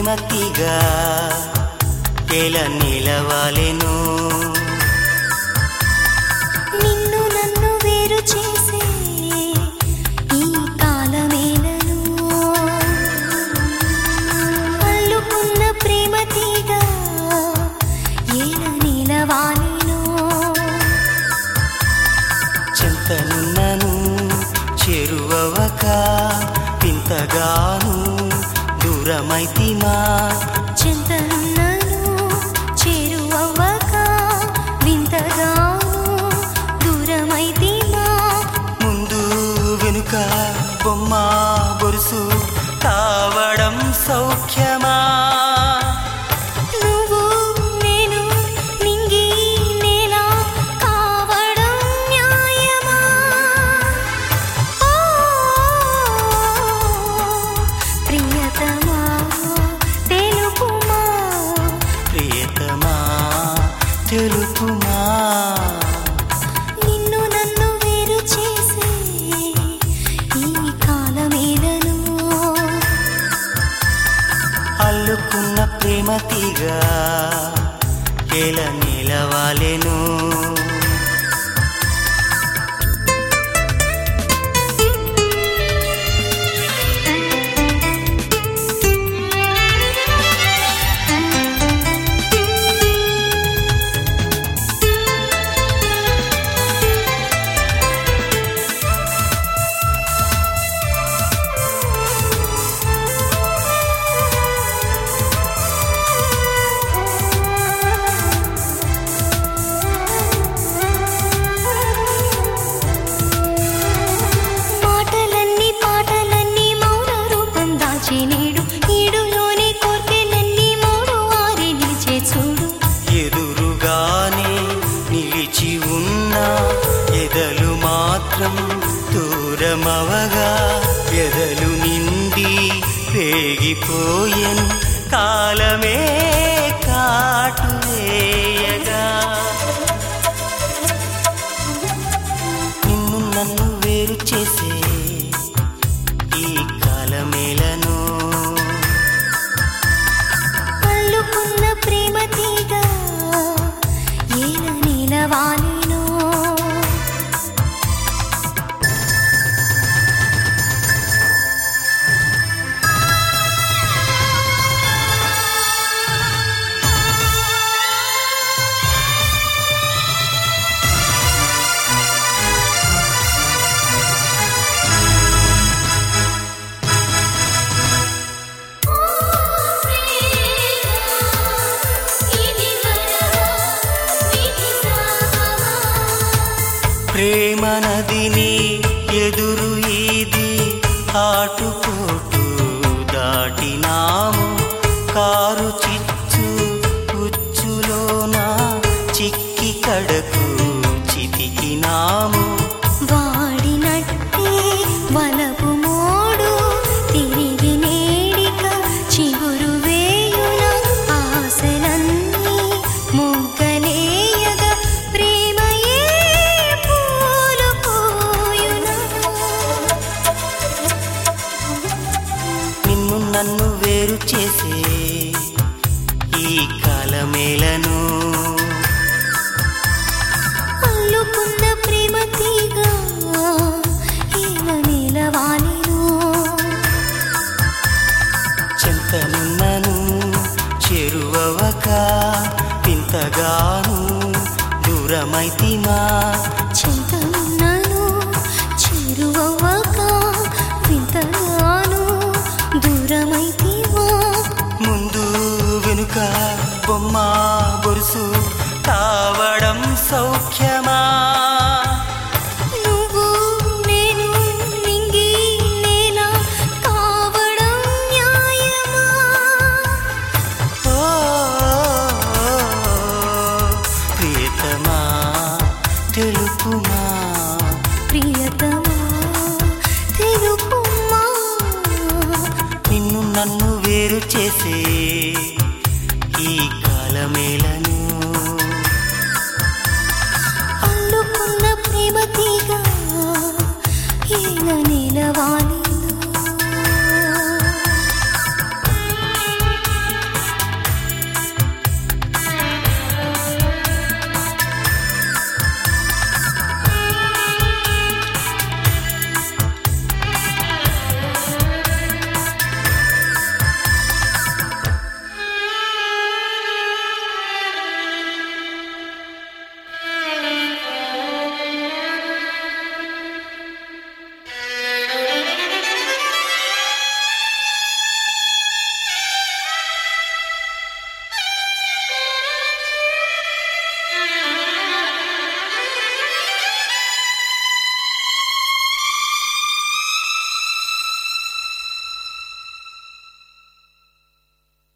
ప్రేమ తీగ ఎలా నిలవాలెను నిన్ను నన్ను వేరు చేసే ఈ కాలమేలను అల్లుకున్న ప్రేమ తీగ ఏల నిలవాలిను చింతనున్నను చెరువవక వింతగాను దూరమైతిమా చింతనున్నను చేరువవ్వక వింతగాను దూరమైతిమా ముందు వెనుక బొమ్మ బొరుసు కావడం సౌఖ్యమా నువ్వు నేను నింగి నేల కావడం న్యాయమా ఓ ప్రియతమా తెలుపుమా ప్రియతమా తెలుపుమా నిన్ను నన్ను వేరు చేసే ఈ కాలమేలను అల్లుకున్న ప్రేమ తీగ ఎలా నిలవాలెను మాటలన్నీ పాటలన్నీ మౌన రూపం దాచి నేడు ఈడులోని కోర్కెలన్నీ మూడు ఆరి నిలిచే చూడు ఎదురుగానే నిలిచి ఉన్న ఎదలు మాత్రం దూరమవగా ఎదలు నిండి పేగిపోయెన్ కాలమే కాటు వేయగా నిన్ను నన్ను వేరు చేసే ఈ కాలమేలను అల్లుకున్న ప్రేమ తీగ ఏల నిలవాలిను ప్రేమ నదిని ఎదురు ఈది ఆటుపోటు దాటినాము కారు చిచ్చు ఉచ్చులోన చిక్కి కడకు చితికినాము వాడినట్టే వలపు మోడు తిరిగి నేడిక చిగురు వేయున ఆశలన్నీ మొగ్గలేయగా ప్రేమయే పూలు పూయున నిన్ను నన్ను వేరు చేసే ఈ కాలమేలను అల్లుకున్న ప్రేమ తీగ ఏల నిలవాలిను చింతనున్నను చెరువవక వింతగాను దూరమైతిమా చింతనున్నను చేరువవ్వక వింతగాను దూరమైతివా ముందు వెనుక బొమ్మ బొరుసు కావడం సౌఖ్యమా నువ్వు నేను నింగి నేల కావడం న్యాయమా ఓ ప్రియతమా తెలుపుమా ప్రియతమా తెలుపుమా నిన్ను నన్ను వేరు చేసే